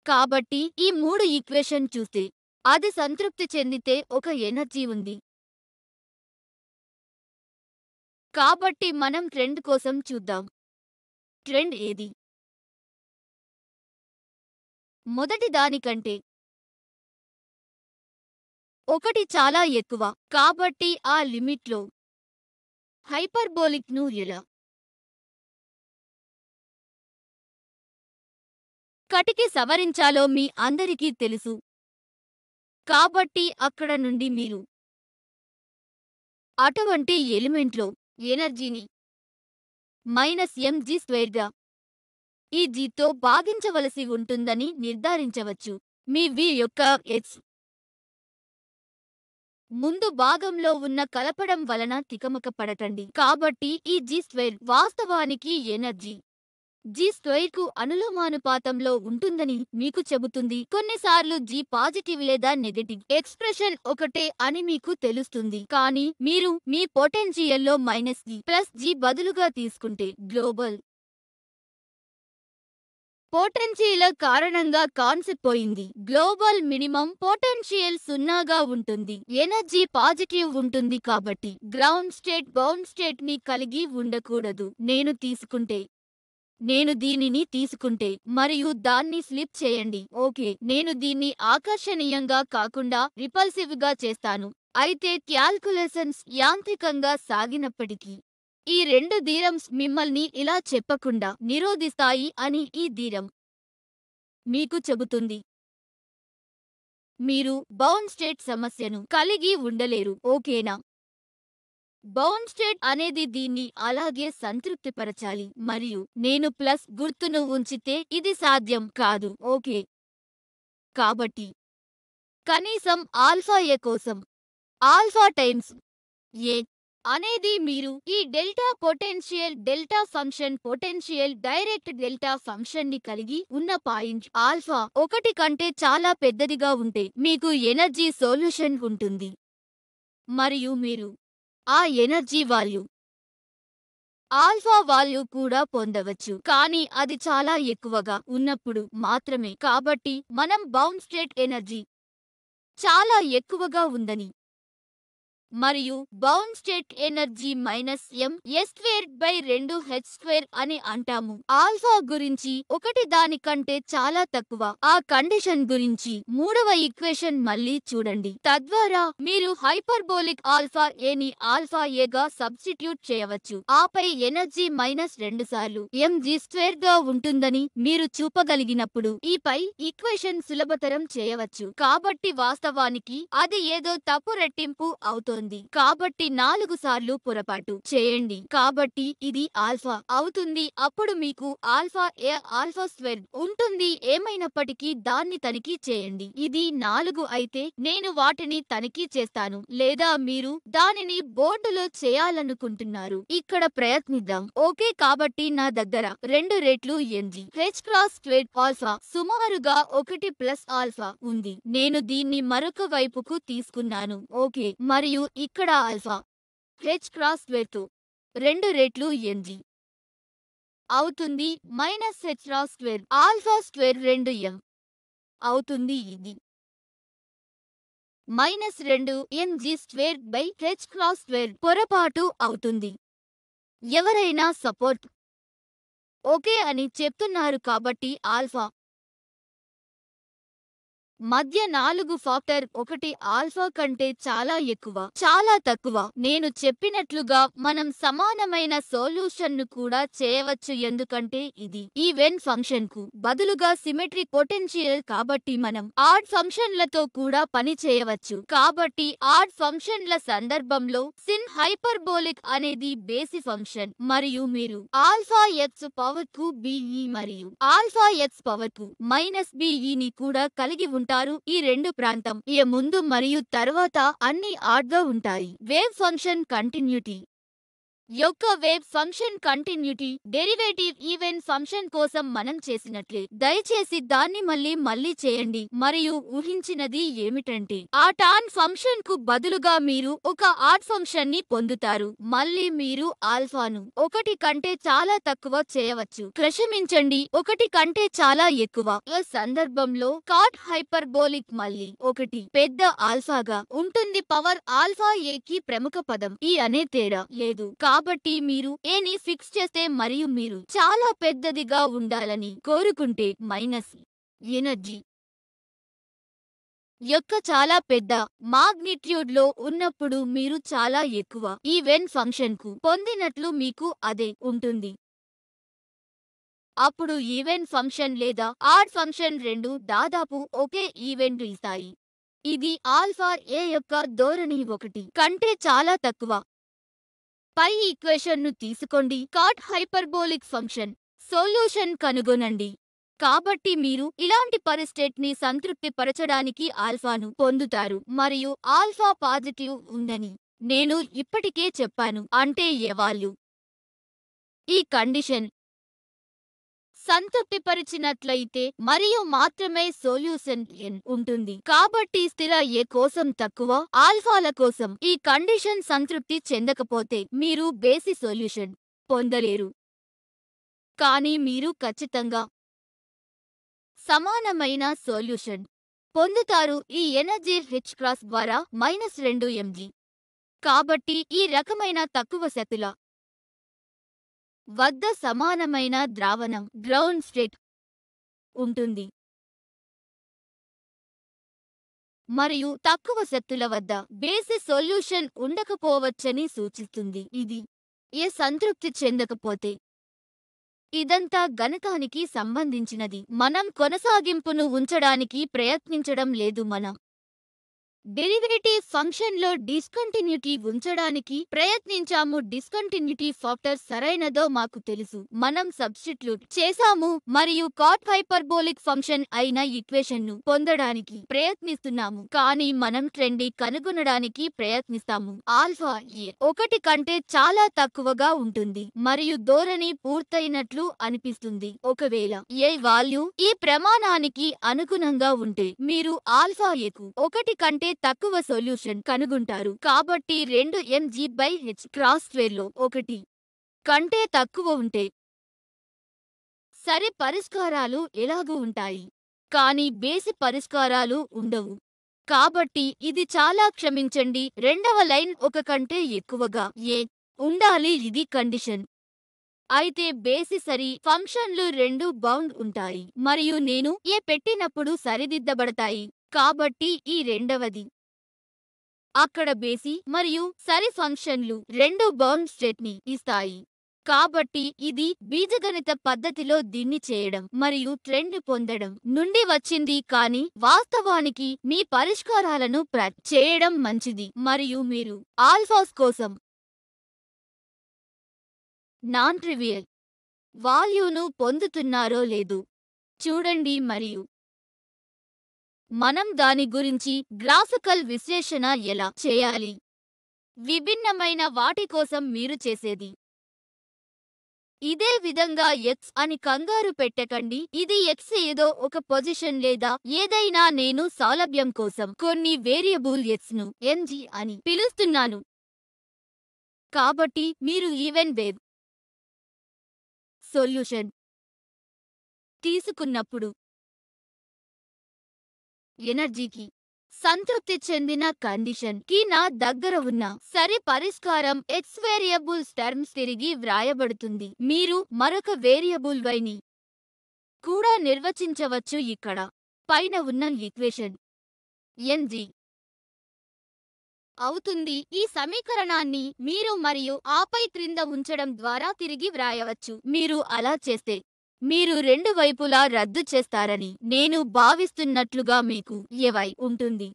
కాబట్టి ఈ మూడు ఈక్వేషన్ చూస్తే అది సంతృప్తి చెందితే ఒక ఎనర్జీ ఉంది కాబట్టి మనం ట్రెండ్ కోసం చూద్దాం ట్రెండ్ ఏది మొదటి దానికంటే ఒకటి చాలా ఎక్కువ కాబట్టి ఆ లిమిట్లో హైపర్బోలిక్ ను ఎలా కటికి సవరించాలో మీ అందరికీ తెలుసు కాబట్టి అక్కడ నుండి మీరు అటువంటి ఎలిమెంట్లో ఎనర్జీని మైనస్ ఎంజీ స్క్వేర్గా ఈ జీతో భాగించవలసి ఉంటుందని నిర్ధారించవచ్చు మీ వి యొక్క ఎక్స్ ముందు భాగంలో ఉన్న కలపడం వలన తికమక పడటండి కాబట్టి ఈ జీ స్క్వేర్ వాస్తవానికి ఎనర్జీ జీ స్క్వేర్ కు అనులోమానుపాతంలో ఉంటుందని మీకు చెబుతుంది కొన్నిసార్లు జీ పాజిటివ్ లేదా నెగటివ్ ఎక్స్ప్రెషన్ ఒకటే అని మీకు తెలుస్తుంది కానీ మీరు మీ పొటెన్షియల్లో మైనస్ జీ ప్లస్ జీ బదులుగా తీసుకుంటే గ్లోబల్ పొటెన్షియల్ కారణంగా కాన్సెప్ట్ పోయింది గ్లోబల్ మినిమం పొటెన్షియల్ సున్నాగా ఉంటుంది ఎనర్జీ పాజిటివ్ ఉంటుంది కాబట్టి గ్రౌండ్ స్టేట్ బౌండ్ స్టేట్ ని కలిగి ఉండకూడదు నేను తీసుకుంటే నేను దీనిని తీసుకుంటే మరియు దాన్ని స్లిప్ చేయండి ఓకే నేను దీన్ని ఆకర్షణీయంగా కాకుండా రిపల్సివ్ గా చేస్తాను అయితే క్యాల్కులేషన్స్ యాంత్రికంగా సాగినప్పటికీ ఈ రెండు థీరమ్స్ మిమ్మల్ని ఇలా చెప్పకుండా నిరోధిస్తాయి అని ఈ థీరం మీకు చెబుతుంది మీరు బౌండ్ స్టేట్ సమస్యను కలిగి ఉండలేరు ఓకేనా బౌండ్ స్టేట్ అనేది దీన్ని అలాగే సంతృప్తిపరచాలి మరియు నేను ప్లస్ గుర్తును ఉంచితే ఇది సాధ్యం కాదు ఓకే కాబట్టి కనీసం ఆల్ఫా ఏ కోసం ఆల్ఫా టైమ్స్ ఏ అనేది మీరు ఈ delta potential delta function potential direct delta function ని కలిగి ఉన్న పాయింట్ ఆల్ఫా ఒకటి కంటే చాలా పెద్దదిగా ఉంటే మీకు ఎనర్జీ సొల్యూషన్ ఉంటుంది మరియు మీరు ఆ ఎనర్జీ వాల్యూ ఆల్ఫా వాల్యూ కూడా పొందవచ్చు కానీ అది చాలా ఎక్కువగా ఉన్నప్పుడు మాత్రమే కాబట్టి మనం బౌండ్ స్టేట్ ఎనర్జీ చాలా ఎక్కువగా ఉందని మరియు bound state energy minus M S square by రెండు హెచ్ స్క్వేర్ అని అంటాము ఆల్ఫా గురించి ఒకటి దానికంటే చాలా తక్కువ ఆ కండిషన్ గురించి మూడవ ఈక్వేషన్ మళ్ళీ చూడండి తద్వారా మీరు హైపర్బోలిక్ ఆల్ఫా ఏని ఆల్ఫా ఏగా సబ్స్టిట్యూట్ చేయవచ్చు ఆపై ఎనర్జీ మైనస్ రెండు సార్లు ఎంజీ స్క్వేర్ గా ఉంటుందని మీరు చూపగలిగినప్పుడు ఈ పై ఈక్వేషన్ సులభతరం చేయవచ్చు కాబట్టి వాస్తవానికి అది ఏదో తప్పు రెట్టింపు అవుతోంది కాబట్టి నాలుగు సార్లు పొరపాటు చేయండి కాబట్టి ఇది ఆల్ఫా అవుతుంది అప్పుడు మీకు ఆల్ఫా ఏ ఆల్ఫా స్క్వేర్ ఉంటుంది ఏమైనప్పటికీ దాన్ని తనిఖీ చేయండి ఇది నాలుగు అయితే నేను వాటిని తనిఖీ చేస్తాను లేదా మీరు దానిని బోర్డులో చేయాలనుకుంటున్నారు ఇక్కడ ప్రయత్నిద్దాం ఓకే కాబట్టి నా దగ్గర రెండు రెట్లు N G H cross square alpha సుమారుగా ఒకటి ప్లస్ ఆల్ఫా ఉంది నేను దీన్ని మరొక వైపుకు తీసుకున్నాను ఓకే మరియు ఇక్కడ ఆల్ఫా హెచ్ క్రాస్ స్క్వేర్తో రెండు రెట్లు ఎన్జి అవుతుంది minus H cross square alpha square రెండు ఎం అవుతుంది ఇది మైనస్ రెండు M G square by H cross square పొరపాటు అవుతుంది ఎవరైనా సపోర్ట్ ఓకే అని చెప్తున్నారు కాబట్టి ఆల్ఫా మధ్య నాలుగు ఫ్యాక్టర్ ఒకటి ఆల్ఫా కంటే చాలా ఎక్కువ చాలా తక్కువ నేను చెప్పినట్లుగా మనం సమానమైన సొల్యూషన్ ను కూడా చేయవచ్చు ఎందుకంటే ఇది ఈవెన్ ఫంక్షన్ కు బదులుగా సిమెట్రిక్ పొటెన్షియల్ కాబట్టి మనం ఆడ్ ఫంక్షన్లతో కూడా పని చేయవచ్చు కాబట్టి ఆడ్ ఫంక్షన్ల సందర్భంలో సిన్ హైపర్బోలిక్ అనేది బేసి ఫంక్షన్ మరియు మీరు ఆల్ఫా ఎక్స్ పవర్ కు బిఈ మరియు ఆల్ఫా ఎక్స్ పవర్ కు మైనస్ బిఈ ని కూడా కలిగి ఉంటారు ఈ రెండు ప్రాంతం ఈ ముందు మరియు తర్వాత అన్ని ఆడ్ గా ఉంటాయి వేవ్ ఫంక్షన్ కంటిన్యూటీ యొక్క wave function continuity derivative even function కోసం మనం చేసినట్లే దయచేసి దాన్ని మళ్ళీ మళ్ళీ చేయండి మరియు ఊహించినది ఏమిటంటే ఆ టాన్ ఫంక్షన్ కు బదులుగా మీరు ఒక ఆడ్ ఫంక్షన్ ని పొందుతారు మళ్ళీ మీరు ఆల్ఫాను ఒకటి కంటే చాలా తక్కువ చేయవచ్చు క్షమించండి ఒకటి కంటే చాలా ఎక్కువ ఈ సందర్భంలో కాట్ హైపర్బోలిక్ మళ్ళీ ఒకటి పెద్ద ఆల్ఫాగా ఉంటుంది పవర్ ఆల్ఫా ఏ కి ప్రముఖ పదం ఈ అనే తేడా లేదు కాబట్టి మీరు ఏ ని ఫిక్స్ చేస్తే మరియు మీరు చాలా పెద్దదిగా ఉండాలని కోరుకుంటే మైనస్ ఎనర్జీ యొక్క చాలా పెద్ద మాగ్నిట్యూడ్ లో ఉన్నప్పుడు మీరు చాలా ఎక్కువ ఈవెన్ ఫంక్షన్ కు పొందినట్లు మీకు అదే ఉంటుంది అప్పుడు ఈవెన్ ఫంక్షన్ లేదా ఆడ్ ఫంక్షన్ రెండు దాదాపు ఒకే ఈవెంట్ ఇస్తాయి ఇది ఆల్ఫా ఏ యొక్క ధోరణి ఒకటి కంటే చాలా తక్కువ పై ఈక్వేషన్ ను తీసుకోండి కాట్ హైపర్బోలిక్ ఫంక్షన్ సొల్యూషన్ కనుగొనండి కాబట్టి మీరు ఇలాంటి పరిస్టేట్ ని సంతృప్తి పరచడానికి ఆల్ఫాను పొందుతారు మరియు ఆల్ఫా పాజిటివ్ ఉందని నేను ఇప్పటికే చెప్పాను అంటే ఎవాల్యూ ఈ కండిషన్ సంతృప్తిపరిచినట్లయితే మరియు మాత్రమే సొల్యూషన్ ఎన్ ఉంటుంది కాబట్టి స్థిర ఏ కోసం తక్కువ ఆల్ఫాల కోసం ఈ కండిషన్ సంతృప్తి చెందకపోతే మీరు బేసి సొల్యూషన్ పొందలేరు కానీ మీరు ఖచ్చితంగా సమానమైన సొల్యూషన్ పొందుతారు ఈ ఎనర్జీ హెచ్ క్రాస్ ద్వారా మైనస్ రెండు ఎంజీ కాబట్టి ఈ రకమైన తక్కువ శక్తుల వద్ద సమానమైన ద్రావణం గ్రౌండ్ స్టేట్ ఉంటుంది మరియు తక్కువ శక్తుల వద్ద బేసిస్ సొల్యూషన్ ఉండకపోవచ్చని సూచిస్తుంది ఇది ఏ సంతృప్తి చెందకపోతే ఇదంతా గణితానికి సంబంధించినది మనం కొనసాగింపును ఉంచడానికి ప్రయత్నించడం లేదు మనం డెరివేటివ్ ఫంక్షన్ లో డిస్కంటిన్యూటీ ఉంచడానికి ప్రయత్నించాము డిస్కంటిన్యూటీ ఫ్యాక్టర్ సరైనదో మాకు తెలుసు మనం సబ్స్టిట్యూట్ చేసాము మరియు కాట్ హైపర్బోలిక్ ఫంక్షన్ అయిన ఈక్వేషన్ ను పొందడానికి ప్రయత్నిస్తున్నాము కానీ మనం ట్రెండ్ కనుగొనడానికి ప్రయత్నిస్తాము ఆల్ఫా ఏ ఒకటి కంటే చాలా తక్కువగా ఉంటుంది మరియు ధోరణి పూర్తయినట్లు అనిపిస్తుంది ఒకవేళ ఏ వాల్యూ ఈ ప్రమాణానికి అనుగుణంగా ఉంటే మీరు ఆల్ఫా ఏకు ఒకటి కంటే తక్కువ సొల్యూషన్ కనుగొంటారు కాబట్టి రెండు M G by H cross square లో ఒకటి కంటే తక్కువ ఉంటే సరి పరిష్కారాలు ఎలాగూ ఉంటాయి కానీ బేసి పరిష్కారాలు ఉండవు కాబట్టి ఇది చాలా క్షమించండి రెండవ లైన్ ఒక కంటే ఎక్కువగా ఏ ఉండాలి ఇది కండిషన్ అయితే బేసి సరి ఫంక్షన్లు రెండు బౌండ్ ఉంటాయి మరియు నేను ఏ పెట్టినప్పుడు సరిదిద్దబడతాయి కాబట్టి ఈ రెండవది అక్కడ బేసి మరియు సరి ఫంక్షన్లు రెండు బౌండ్ స్టేట్ ని ఇస్తాయి కాబట్టి ఇది బీజగణిత పద్ధతిలో దీన్ని చేయడం మరియు ట్రెండ్ పొందడం నుండి వచ్చింది కానీ వాస్తవానికి మీ పరిష్కారాలను ప్రాక్ చేయడం మంచిది మరియు మీరు ఆల్ఫాస్ కోసం నాన్ ట్రివియల్ వాల్యూను పొందుతున్నారో లేదు చూడండి మరియు మనం దాని గురించి గ్రాఫికల్ విశ్లేషణ ఎలా చేయాలి విభిన్నమైన వాటి కోసం మీరు చేసేది ఇదే విధంగా ఎక్స్ అని కంగారు పెట్టకండి ఇది ఎక్స్ ఏదో ఒక పొజిషన్ లేదా ఏదైనా నేను సౌలభ్యం కోసం కొన్ని వేరియబుల్ ఎక్స్ ను ఎంజీ అని పిలుస్తున్నాను కాబట్టి మీరు ఈవెన్ వేవ్ సొల్యూషన్ తీసుకున్నప్పుడు ఎనర్జీకి సంతృప్తి చెందిన కండిషన్ కి నా దగ్గర ఉన్న సరి పరిష్కారం ఎక్స్ వేరియబుల్స్ టర్మ్స్ తిరిగి వ్రాయబడుతుంది మీరు మరొక వేరియబుల్ వైని కూడా నిర్వచించవచ్చు ఇక్కడ పైన ఉన్న ఈక్వేషన్ ఎన్జీ అవుతుంది ఈ సమీకరణాన్ని మీరు మరియు ఆపై క్రింద ఉంచడం ద్వారా తిరిగి వ్రాయవచ్చు మీరు అలా చేస్తే మీరు రెండు వైపులా రద్దు చేస్తారని నేను భావిస్తున్నట్లుగా మీకు ఏవై ఉంటుంది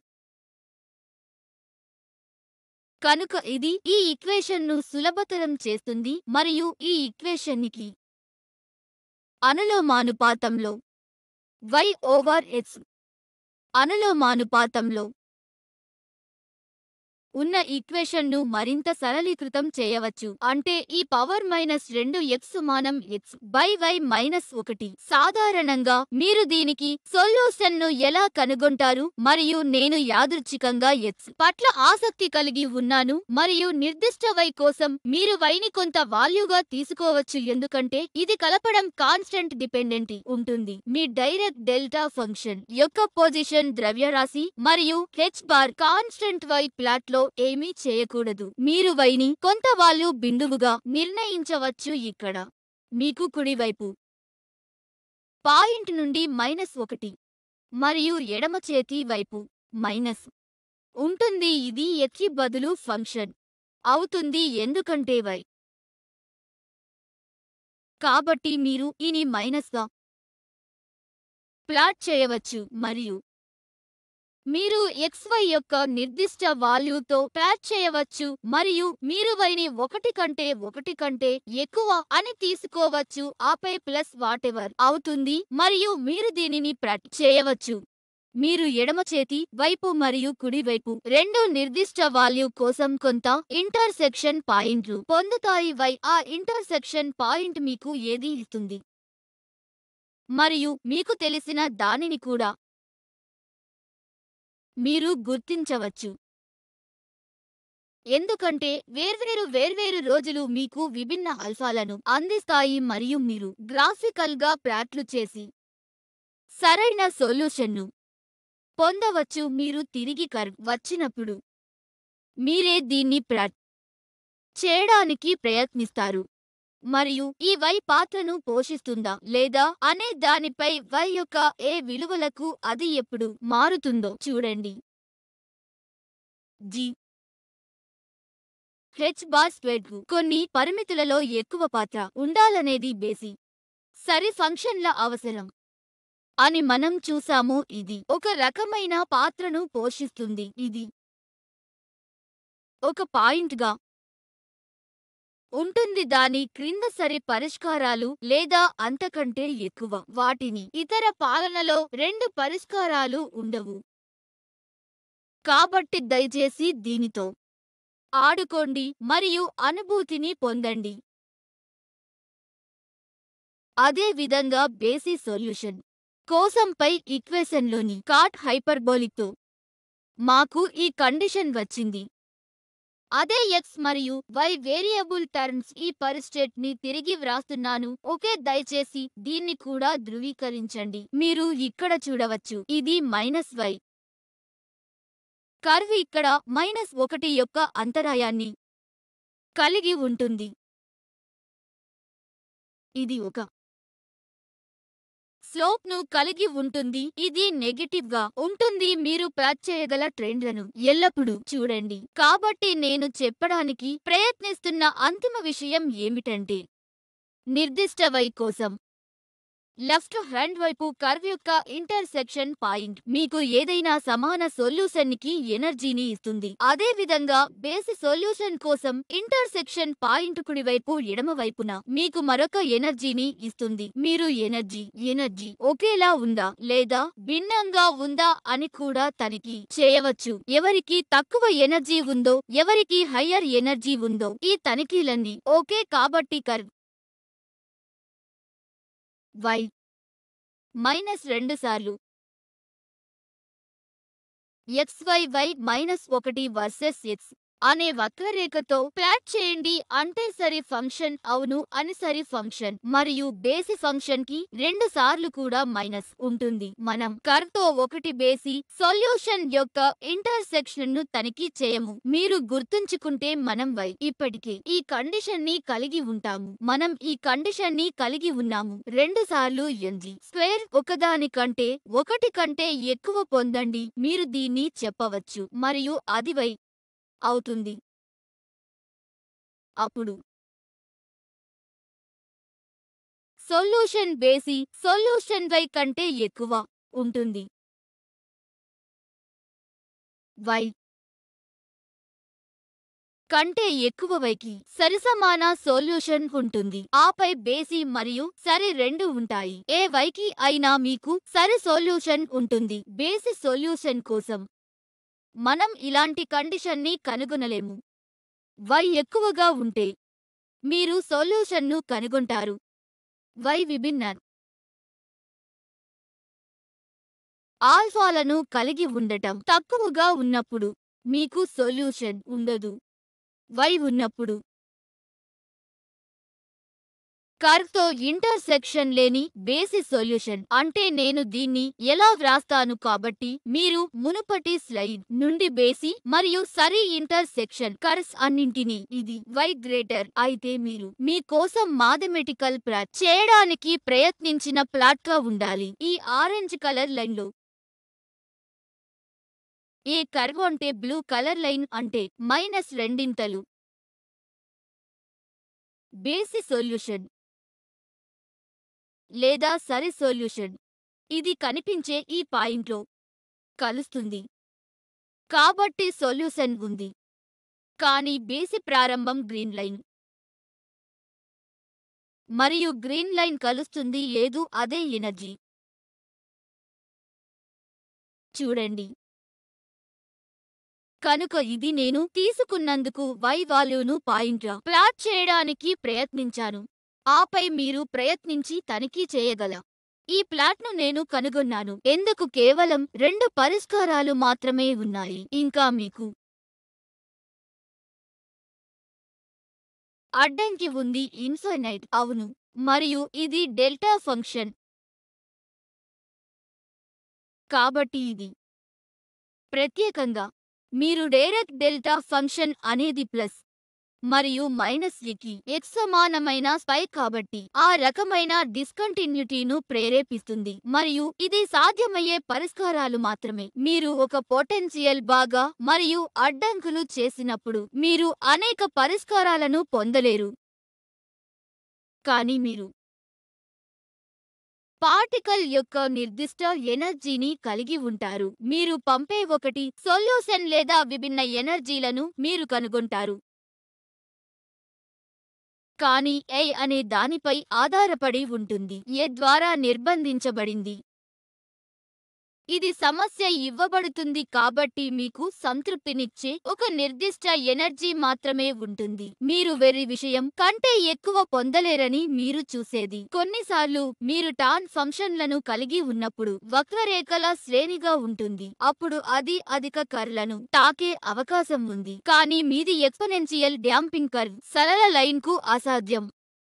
కనుక ఇది ఈ ఈక్వేషన్ను సులభతరం చేస్తుంది మరియు ఈ ఈక్వేషన్నికి అనులోమానుపాతంలో వై ఓవర్ ఎక్స్ అనులోమానుపాతంలో ఉన్న ఈక్వేషన్ ను మరింత సరళీకృతం చేయవచ్చు అంటే ఈ పవర్ మైనస్ రెండు ఎక్స్ సమానం ఎక్స్ బై వై మైనస్ ఒకటి సాధారణంగా మీరు దీనికి సొల్యూషన్ ను ఎలా కనుగొంటారు మరియు నేను యాదృచ్ఛికంగా ఎక్స్ పట్ల ఆసక్తి కలిగి ఉన్నాను మరియు నిర్దిష్ట వై కోసం మీరు వైని కొంత వాల్యూగా తీసుకోవచ్చు ఎందుకంటే ఇది కలపడం కాన్స్టెంట్ డిపెండెంట్ ఉంటుంది మీ డైరెక్ట్ డెల్టా ఫంక్షన్ యొక్క పొజిషన్ ద్రవ్యరాశి మరియు H bar constant Y plot లో ఏమీ చేయకూడదు మీరు వైని కొంత వాల్యూ బిందువుగా నిర్ణయించవచ్చు ఇక్కడ మీకు కుడివైపు పాయింట్ నుండి మైనస్ ఒకటి మరియు ఎడమ చేతి వైపు మైనస్ ఉంటుంది ఇది ఎక్కి బదులు ఫంక్షన్ అవుతుంది ఎందుకంటే వై కాబట్టి మీరు ఇని మైనస్గా ప్లాట్ చేయవచ్చు మరియు మీరు xy యొక్క నిర్దిష్ట వాల్యూతో ప్యాచ్ చేయవచ్చు మరియు మీరు వైని ఒకటి కంటే ఒకటి కంటే ఎక్కువ అని తీసుకోవచ్చు ఆపై ప్లస్ వాటెవర్ అవుతుంది మరియు మీరు దీనిని ప్యాచ్ చేయవచ్చు మీరు ఎడమ చేతి వైపు మరియు కుడి వైపు రెండు నిర్దిష్ట వాల్యూ కోసం కొంత ఇంటర్సెక్షన్ పాయింట్లు పొందుతాయి వై ఆ ఇంటర్సెక్షన్ పాయింట్ మీకు ఏది ఇస్తుంది మరియు మీకు తెలిసిన దానిని కూడా మీరు గుర్తించవచ్చు ఎందుకంటే వేర్వేరు వేర్వేరు రోజులు మీకు విభిన్న అల్ఫాలను అందిస్తాయి మరియు మీరు గ్రాఫికల్ గా ప్లాట్లు చేసి సరైన సొల్యూషన్ను పొందవచ్చు మీరు తిరిగి కర్వ్ వచ్చినప్పుడు మీరే దీన్ని ప్లాట్ చేయడానికి ప్రయత్నిస్తారు మరియు ఈ వై పాత్రను పోషిస్తుందా లేదా అనే దానిపై వై యొక్క ఏ విలువలకు అది ఎప్పుడు మారుతుందో చూడండి జి హెచ్ బార్ స్క్వేర్ కు కొన్ని పరిమితులలో ఎక్కువ పాత్ర ఉండాలనేది బేసి సరి ఫంక్షన్ల అవసరం అని మనం చూసాము ఇది ఒక రకమైన పాత్రను పోషిస్తుంది ఇది ఒక పాయింట్గా ఉంటుంది దాని క్రింద సరి పరిష్కారాలు లేదా అంతకంటే ఎక్కువ వాటిని ఇతర పాలనలో రెండు పరిష్కారాలు ఉండవు కాబట్టి దయచేసి దీనితో ఆడుకోండి మరియు అనుభూతిని పొందండి అదే విధంగా బేసి సొల్యూషన్ కోసంపై ఈక్వేషన్లోని కాట్ హైపర్బోలిక్తో మాకు ఈ కండిషన్ వచ్చింది అదే ఎక్స్ మరియు వై వేరియబుల్ టర్మ్స్ ఈ పరిస్టేట్ ని తిరిగి వ్రాస్తున్నాను ఓకే దయచేసి దీన్ని కూడా ధృవీకరించండి మీరు ఇక్కడ చూడవచ్చు ఇది మైనస్ వై కర్వ్ ఇక్కడ మైనస్ ఒకటి యొక్క అంతరాయాన్ని కలిగి ఉంటుంది ఇది ఒక స్లోప్ ను కలిగి ఉంటుంది ఇది నెగటివ్ గా ఉంటుంది మీరు ప్యాచ్ చేయగల ట్రెండ్లను ఎల్లప్పుడూ చూడండి కాబట్టి నేను చెప్పడానికి ప్రయత్నిస్తున్న అంతిమ విషయం ఏమిటంటే నిర్దిష్ట వై కోసం లెఫ్ట్ హ్యాండ్ వైపు కర్వ్ యొక్క ఇంటర్సెక్షన్ పాయింట్ మీకు ఏదైనా సమాన సొల్యూషన్ కి ఎనర్జీని ఇస్తుంది అదే విధంగా బేసి సొల్యూషన్ కోసం ఇంటర్సెక్షన్ పాయింట్ కుడి వైపు ఎడమ వైపున మీకు మరొక ఎనర్జీని ఇస్తుంది మీరు ఎనర్జీ ఎనర్జీ ఒకేలా ఉందా లేదా భిన్నంగా ఉందా అని కూడా తనిఖీ చేయవచ్చు ఎవరికి తక్కువ ఎనర్జీ ఉందో ఎవరికి హయ్యర్ ఎనర్జీ ఉందో ఈ తనిఖీలన్నీ ఓకే కాబట్టి కర్వ్ వై మైనస్ రెండు సార్లు ఎక్స్ వై వై మైనస్ ఒకటి వర్సెస్ ఎక్స్ అనే వక్రరేఖతో ప్లాట్ చేయండి అంటే సరి ఫంక్షన్ అవును అని సరి ఫంక్షన్ మరియు బేసి ఫంక్షన్ కి రెండు సార్లు కూడా మైనస్ ఉంటుంది మనం కర్వ్ తో ఒకటి బేసి సొల్యూషన్ యొక్క ఇంటర్సెక్షన్ ను తనిఖీ చేయము మీరు గుర్తుంచుకుంటే మనం వై ఇప్పటికే ఈ కండిషన్ ని కలిగి ఉంటాము మనం ఈ కండిషన్ ని కలిగి ఉన్నాము రెండు సార్లు ఎన్జి స్క్వేర్ ఒకదాని కంటే ఒకటి కంటే ఎక్కువ పొందండి మీరు దీన్ని చెప్పవచ్చు మరియు అది వై అవుతుంది అప్పుడు సొల్యూషన్ బేసి సొల్యూషన్ వై కంటే ఎక్కువ ఉంటుంది వై కంటే ఎక్కువ వైకి సరిసమాన సొల్యూషన్ ఉంటుంది ఆపై బేసి మరియు సరి రెండు ఉంటాయి ఏ వైకి అయినా మీకు సరి సొల్యూషన్ ఉంటుంది బేసి సొల్యూషన్ కోసం మనం ఇలాంటి కండిషన్ని కనుగొనలేము వై ఎక్కువగా ఉంటే మీరు సొల్యూషన్ను కనుగొంటారు వై విభిన్న ఆల్ఫాలను కలిగి ఉండటం తక్కువగా ఉన్నప్పుడు మీకు సొల్యూషన్ ఉండదు వై ఉన్నప్పుడు కర్వ్తో ఇంటర్సెక్షన్ లేని బేసిస్ సొల్యూషన్ అంటే నేను దీన్ని ఎలా వ్రాస్తాను కాబట్టి మీరు మునుపటి స్లైడ్ నుండి బేసి మరియు సరి ఇంటర్సెక్షన్ కర్వ్స్ అన్నింటినీ ఇది వై గ్రేటర్ అయితే మీరు మీ కోసం మాథమెటికల్ ప్లాట్ చేయడానికి ప్రయత్నించిన ప్లాట్ గా ఉండాలి ఈ ఆరెంజ్ కలర్ లైన్ లో ఏ కర్వ్ అంటే బ్లూ కలర్ లైన్ అంటే మైనస్ రెండింతలు బేసి సొల్యూషన్ లేదా సరి సొల్యూషన్ ఇది కనిపించే ఈ పాయింట్లో కలుస్తుంది కాబట్టి సొల్యూషన్ ఉంది కానీ బేసి ప్రారంభం గ్రీన్ లైన్ మరియు గ్రీన్ లైన్ కలుస్తుంది లేదు అదే ఎనర్జీ చూడండి కనుక ఇది నేను తీసుకున్నందుకు వై వాల్యూను పాయింట్గా ప్లాట్ చేయడానికి ప్రయత్నించాను ఆపై మీరు ప్రయత్నించి తనిఖీ చేయగల ఈ ప్లాట్ను నేను కనుగొన్నాను ఎందుకు కేవలం రెండు పరిష్కారాలు మాత్రమే ఉన్నాయి ఇంకా మీకు అడ్డంకి ఉంది ఇన్ఫైనైట్ అవును మరియు ఇది డెల్టా ఫంక్షన్ కాబట్టి ఇది ప్రత్యేకంగా మీరు డైరెక్ట్ డెల్టా ఫంక్షన్ అనేది ప్లస్ మరియు మైనస్ కి ఎక్స్ సమానమైన స్పై కాబట్టి ఆ రకమైన డిస్కంటిన్యూటీను ప్రేరేపిస్తుంది మరియు ఇది సాధ్యమయ్యే పరిష్కారాలు మాత్రమే మీరు ఒక పొటెన్షియల్ బాగా మరియు అడ్డంకులు చేసినప్పుడు మీరు అనేక పరిష్కారాలను పొందలేరు కానీ మీరు పార్టికల్ యొక్క నిర్దిష్ట ఎనర్జీని కలిగి ఉంటారు మీరు పంపే ఒకటి సొల్యూషన్ లేదా విభిన్న ఎనర్జీలను మీరు కనుగొంటారు కానీ ఏ అనే దానిపై ఆధారపడి ఉంటుంది ఏ ద్వారా నిర్బంధించబడింది ఇది సమస్య ఇవ్వబడుతుంది కాబట్టి మీకు సంతృప్తినిచ్చే ఒక నిర్దిష్ట ఎనర్జీ మాత్రమే ఉంటుంది మీరు వెర్రి విషయం కంటే ఎక్కువ పొందలేరని మీరు చూసేది కొన్నిసార్లు మీరు టాన్ ఫంక్షన్లను కలిగి ఉన్నప్పుడు వక్రరేఖల శ్రేణిగా ఉంటుంది అప్పుడు అది అధిక కర్లను తాకే అవకాశం ఉంది కానీ మీది ఎక్స్పోనెన్షియల్ డ్యాంపింగ్ కర్వ్ సరళ లైన్ కు అసాధ్యం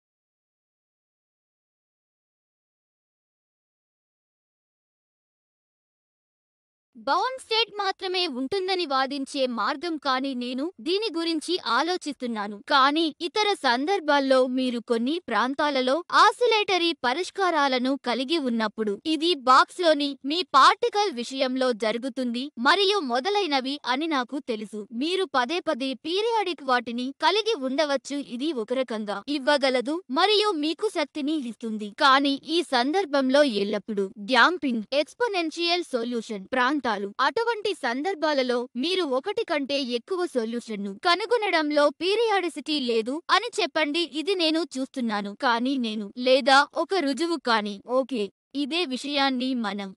బౌండ్ స్టేట్ మాత్రమే ఉంటుందని వాదించే మార్గం కానీ నేను దీని గురించి ఆలోచిస్తున్నాను కానీ ఇతర సందర్భాల్లో మీరు కొన్ని ప్రాంతాలలో ఆసిలేటరీ పరిష్కారాలను కలిగి ఉన్నప్పుడు ఇది బాక్స్ లోని మీ పార్టికల్ విషయంలో జరుగుతుంది మరియు మొదలైనవి అని నాకు తెలుసు మీరు పదే పదే పీరియాడిక్ వాటిని కలిగి ఉండవచ్చు ఇది ఒక రకంగా ఇవ్వగలదు మరియు మీకు శక్తిని ఇస్తుంది కానీ ఈ సందర్భంలో ఎల్లప్పుడూ డ్యాంపింగ్ ఎక్స్పోనెన్షియల్ సొల్యూషన్ ప్రాంతాలు అటువంటి సందర్భాలలో మీరు ఒకటి కంటే ఎక్కువ సొల్యూషన్ను కనుగొనడంలో పీరియాడిసిటీ లేదు అని చెప్పండి ఇది నేను చూస్తున్నాను కానీ నేను లేదా ఒక రుజువు కానీ ఓకే ఇదే విషయాన్ని మనం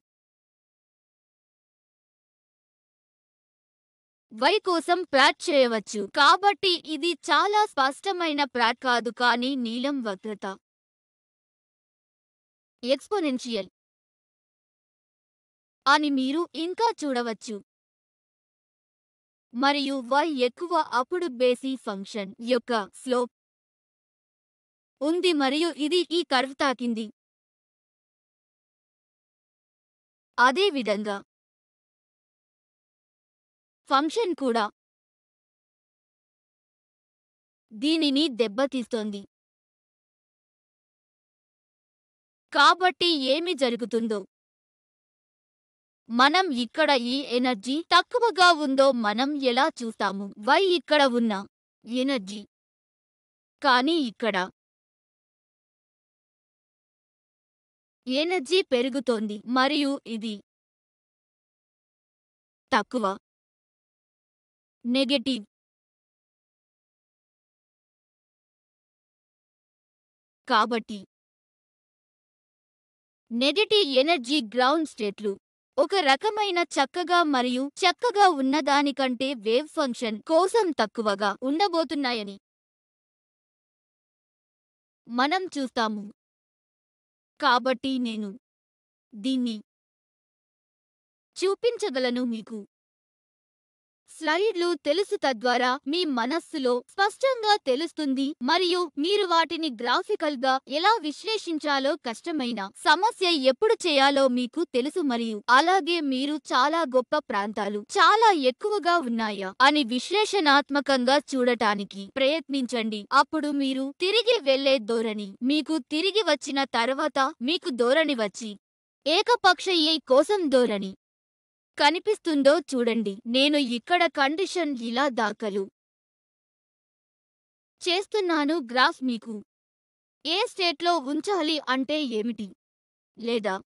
వై కోసం ప్లాట్ చేయవచ్చు కాబట్టి ఇది చాలా స్పష్టమైన ప్లాట్ కాదు కానీ నీలం వక్రత ఎక్స్పోనెన్షియల్ అని మీరు ఇంకా చూడవచ్చు మరియు y ఎక్కువ అప్పుడు బేసి ఫంక్షన్ యొక్క స్లోప్ ఉంది మరియు ఇది ఈ కర్వ్ తాకింది అదే విధంగా ఫంక్షన్ కూడా దీనిని దెబ్బతీస్తోంది కాబట్టి ఏమి జరుగుతుందో మనం ఇక్కడ ఈ ఎనర్జీ తక్కువగా ఉందో మనం ఎలా చూస్తాము వై ఇక్కడ ఉన్న ఎనర్జీ కానీ ఇక్కడ ఎనర్జీ పెరుగుతోంది మరియు ఇది తక్కువ నెగటివ్ కాబట్టి నెగటివ్ ఎనర్జీ గ్రౌండ్ స్టేట్లు ఒక రకమైన చక్కగా మరియు చక్కగా ఉన్నదానికంటే వేవ్ ఫంక్షన్ కోసం తక్కువగా ఉండబోతున్నాయని మనం చూస్తాము కాబట్టి నేను దీన్ని చూపించగలను మీకు స్లైడ్లు తెలుసు తద్వారా మీ మనస్సులో స్పష్టంగా తెలుస్తుంది మరియు మీరు వాటిని గ్రాఫికల్ గా ఎలా విశ్లేషించాలో కష్టమైన సమస్య ఎప్పుడు చేయాలో మీకు తెలుసు మరియు అలాగే మీరు చాలా గొప్ప ప్రాంతాలు చాలా ఎక్కువగా ఉన్నాయా అని విశ్లేషణాత్మకంగా చూడటానికి ప్రయత్నించండి అప్పుడు మీరు తిరిగి వెళ్లే ధోరణి మీకు తిరిగి వచ్చిన తర్వాత మీకు ధోరణి వచ్చి ఏకపక్ష ఏ కోసం ధోరణి కనిపిస్తుందో చూడండి నేను ఇక్కడ కండిషన్ ఇలా దాఖలు చేస్తున్నాను గ్రాఫ్ మీకు ఏ స్టేట్లో ఉంచాలి అంటే ఏమిటి లేదా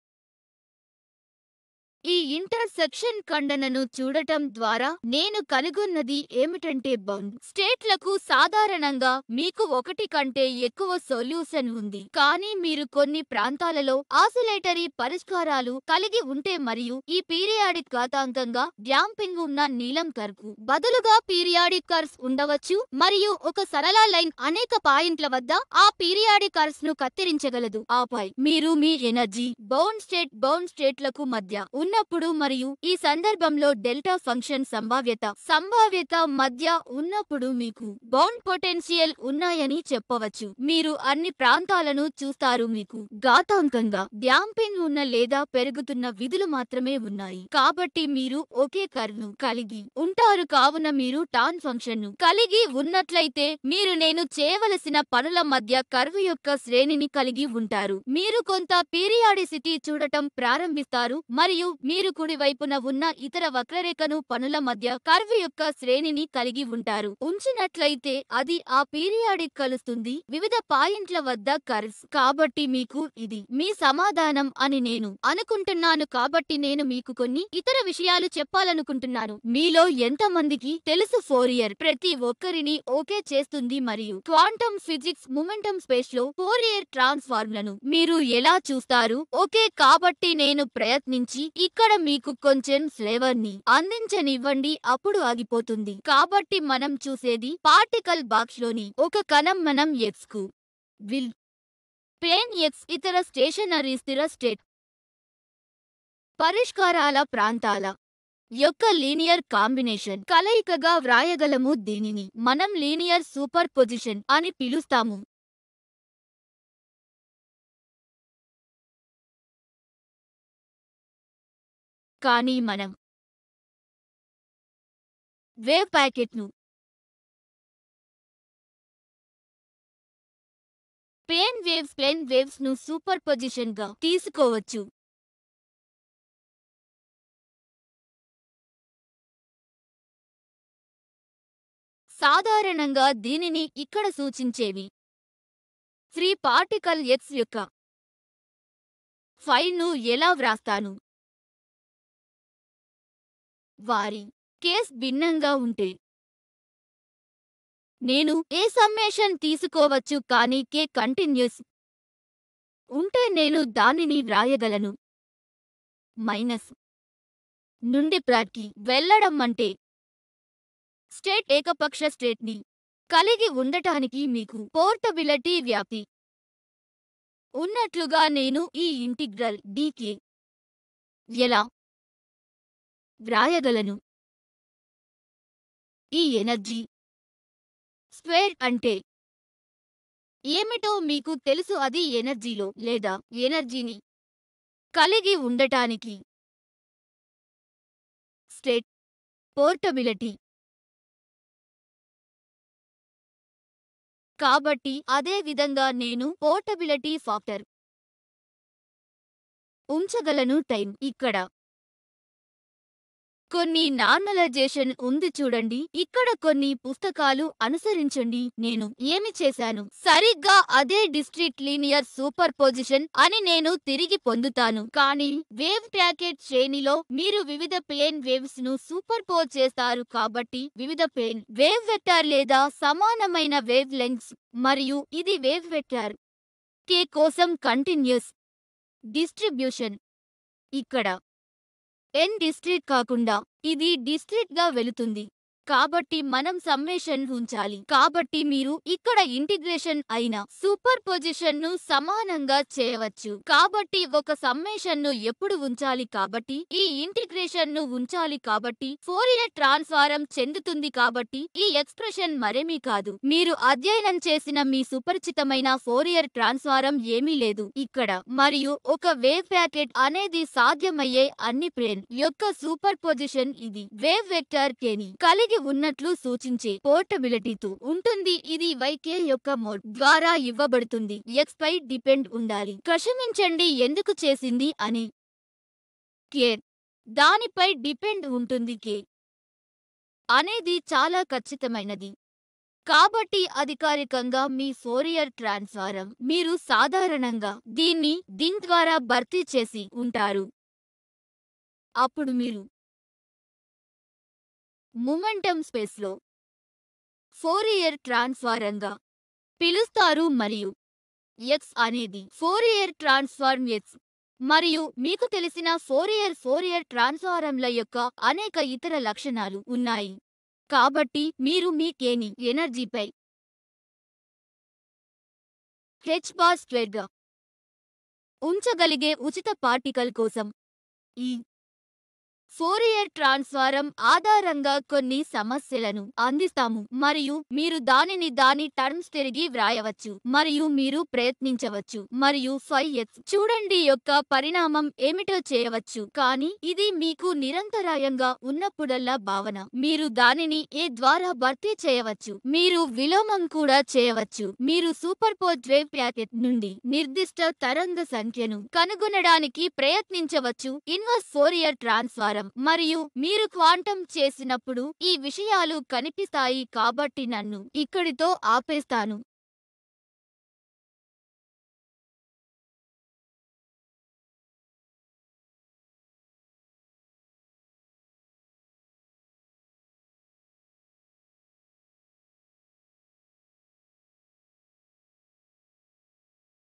ఈ ఇంటర్సెక్షన్ ఖండనను చూడటం ద్వారా నేను కనుగొన్నది ఏమిటంటే బౌండ్ స్టేట్లకు సాధారణంగా మీకు ఒకటి కంటే ఎక్కువ సొల్యూషన్ ఉంది కానీ మీరు కొన్ని ప్రాంతాలలో ఆసిలేటరీ పరిష్కారాలు కలిగి ఉంటే మరియు ఈ పీరియాడిక్ ఘాతాంకంగా డ్యాంపింగ్ ఉన్న నీలం కర్కు బదులుగా పీరియాడిక్ కర్వ్స్ ఉండవచ్చు మరియు ఒక సరళ లైన్ అనేక పాయింట్ల వద్ద ఆ పీరియాడిక్ కర్వ్స్ ను కత్తిరించగలదు ఆపై మీరు మీ ఎనర్జీ బౌండ్ స్టేట్ బౌండ్ స్టేట్లకు మధ్య ఉన్నప్పుడు మరియు ఈ సందర్భంలో డెల్టా ఫంక్షన్ సంభావ్యత సంభావ్యత మధ్య ఉన్నప్పుడు మీకు బౌండ్ పొటెన్షియల్ ఉన్నాయని చెప్పవచ్చు మీరు అన్ని ప్రాంతాలను చూస్తారు మీకు ఘాతాంకంగా డ్యాంపింగ్ ఉన్న లేదా పెరుగుతున్న విధులు మాత్రమే ఉన్నాయి కాబట్టి మీరు ఒకే కర్వ్ను కలిగి ఉంటారు కావున మీరు టాన్ ఫంక్షన్ ను కలిగి ఉన్నట్లయితే మీరు నేను చేయవలసిన పనుల మధ్య కర్వ్ యొక్క శ్రేణిని కలిగి ఉంటారు మీరు కొంత పీరియాడిసిటీ చూడటం ప్రారంభిస్తారు మరియు మీరు కుడి వైపున ఉన్న ఇతర వక్రరేఖను పనుల మధ్య కర్వ్ యొక్క శ్రేణిని కలిగి ఉంటారు ఉంచినట్లయితే అది ఆ పీరియాడిక్ కలుస్తుంది వివిధ పాయింట్ల వద్ద కర్వ్స్ కాబట్టి మీకు ఇది మీ సమాధానం అని నేను అనుకుంటున్నాను కాబట్టి నేను మీకు కొన్ని ఇతర విషయాలు చెప్పాలనుకుంటున్నాను మీలో ఎంతమందికి తెలుసు ఫోరియర్ ప్రతి ఒక్కరిని ఓకే చేస్తుంది మరియు క్వాంటమ్ ఫిజిక్స్ మొమెంటం స్పేస్ లో ఫోరియర్ ట్రాన్స్ఫార్మ్లను మీరు ఎలా చూస్తారు ఓకే కాబట్టి నేను ప్రయత్నించి ఇక్కడ మీకు కొంచెం ఫ్లేవర్ ని అందించనివ్వండి అప్పుడు ఆగిపోతుంది కాబట్టి మనం చూసేది పార్టికల్ బాక్స్ లోని ఒక కణం మనం ఎక్స్ కు విల్ ప్లేన్ ఎక్స్ ఇతర స్టేషనరీ స్థిర స్టేట్ పరిష్కారాల ప్రాంతాల యొక్క లీనియర్ కాంబినేషన్ కలయికగా వ్రాయగలము దీనిని మనం లీనియర్ సూపర్ పొజిషన్ అని పిలుస్తాము కానీ మనం వేవ్ ప్యాకెట్ను ప్లేన్ వేవ్స్ ప్లేన్ వేవ్స్ ను సూపర్ పొజిషన్ గా తీసుకోవచ్చు సాధారణంగా దీనిని ఇక్కడ సూచించేవి ఫ్రీ పార్టికల్ ఎక్స్ యొక్క ఫైల్ను ఎలా వ్రాస్తాను వారి కేస్ భిన్నంగా ఉంటే నేను ఏ సమ్మేషన్ తీసుకోవచ్చు కానీ కే కంటిన్యూస్ ఉంటే నేను దానిని వ్రాయగలను మైనస్ నుండి ప్రాట్కి వెళ్ళడం అంటే స్టేట్ ఏకపక్ష స్టేట్ని కలిగి ఉండటానికి మీకు పోర్టబిలిటీ వ్యాప్తి ఉన్నట్లుగా నేను ఈ ఇంటిగ్రల్ డీకే ఎలా వ్రాయగలను ఈ ఎనర్జీ స్క్వేర్ అంటే ఏమిటో మీకు తెలుసు అది ఎనర్జీలో లేదా ఎనర్జీని కలిగి ఉండటానికి స్టేట్ పోర్టబిలిటీ కాబట్టి అదే విధంగా నేను పోర్టబిలిటీ ఫాక్టర్ ఉంచగలను టైం ఇక్కడ కొన్ని నార్మలైజేషన్ ఉంది చూడండి ఇక్కడ కొన్ని పుస్తకాలు అనుసరించండి నేను ఏమి చేశాను సరిగ్గా అదే డిస్ట్రిక్ట్ లీనియర్ సూపర్ పొజిషన్ అని నేను తిరిగి పొందుతాను కానీ వేవ్ ప్యాకెట్ శ్రేణిలో మీరు వివిధ ప్లేన్ వేవ్స్ ను సూపర్ పోజ్ చేస్తారు కాబట్టి వివిధ ప్లేన్ వేవ్ వెక్టార్ లేదా సమానమైన వేవ్ లెంగ్స్ మరియు ఇది వేవ్ వెక్టార్ కే కోసం కంటిన్యూస్ డిస్ట్రిబ్యూషన్ ఇక్కడ ఎన్ డిస్ట్రిక్ట్ కాకుండా ఇది డిస్ట్రిక్ట్ గా వెళుతుంది కాబట్టి మనం సమ్మేషన్ ఉంచాలి కాబట్టి మీరు ఇక్కడ ఇంటిగ్రేషన్ అయిన సూపర్ పొజిషన్ ను సమానంగా చేయవచ్చు కాబట్టి ఒక సమ్మేషన్ ను ఎప్పుడు ఉంచాలి కాబట్టి ఈ ఇంటిగ్రేషన్ ను ఉంచాలి కాబట్టి ఫోరియర్ ట్రాన్స్ఫారం చెందుతుంది కాబట్టి ఈ ఎక్స్ప్రెషన్ మరేమీ కాదు మీరు అధ్యయనం చేసిన మీ సుపరిచితమైన ఫోరియర్ ట్రాన్స్ఫారం ఏమీ లేదు ఇక్కడ మరియు ఒక వేవ్ ప్యాకెట్ అనేది సాధ్యమయ్యే అన్ని ప్లేన్ యొక్క సూపర్ పొజిషన్ ఇది వేవ్ వెక్టర్ ని కలిగి ఉన్నట్లు సూచించే పోర్టబిలిటీతో ఉంటుంది ఇది వైకే యొక్క మోడ్ ద్వారా ఇవ్వబడుతుంది ఎక్స్ పై డిపెండ్ ఉండాలి ప్రశ్నించండి ఎందుకు చేసింది అని కే దానిపై డిపెండ్ ఉంటుంది కే అనేది చాలా ఖచ్చితమైనది కాబట్టి అధికారికంగా మీ ఫోరియర్ ట్రాన్స్ఫారం మీరు సాధారణంగా దీన్ని దీని ద్వారా భర్తీ చేసి ఉంటారు అప్పుడు మీరు మొమెంటం స్పేస్లో ఫోరియర్ ట్రాన్స్ఫారంగా పిలుస్తారు మరియు ఎక్స్ అనేది ఫోరియర్ ట్రాన్స్ఫార్మ్ ఎక్స్ మరియు మీకు తెలిసిన ఫోరియర్ ఫోరియర్ ట్రాన్స్ఫారంల యొక్క అనేక ఇతర లక్షణాలు ఉన్నాయి కాబట్టి మీరు మీ కేని ఎనర్జీపై హెచ్ బార్ స్క్వేర్గా ఉంచగలిగే ఉచిత పార్టికల్ కోసం ఈ ఫోరియర్ ట్రాన్స్ఫారం ఆధారంగా కొన్ని సమస్యలను అందిస్తాము మరియు మీరు దానిని దాని టర్మ్స్ తిరిగి వ్రాయవచ్చు మరియు మీరు ప్రయత్నించవచ్చు మరియు ఫైవ్ ఎక్స్ చూడండి యొక్క పరిణామం ఏమిటో చేయవచ్చు కానీ ఇది మీకు నిరంతరాయంగా ఉన్నప్పుడల్లా భావన మీరు దానిని ఏ ద్వారా భర్తీ చేయవచ్చు మీరు విలోమం కూడా చేయవచ్చు మీరు సూపర్ పోజ్ వేవ్ ప్యాకెట్ నుండి నిర్దిష్ట తరంగ సంఖ్యను కనుగొనడానికి ప్రయత్నించవచ్చు ఇన్వర్స్ ఫోరియర్ ట్రాన్స్ఫారం మరియు మీరు క్వాంటం చేసినప్పుడు ఈ విషయాలు కనిపిస్తాయి కాబట్టి నన్ను ఇక్కడితో ఆపేస్తాను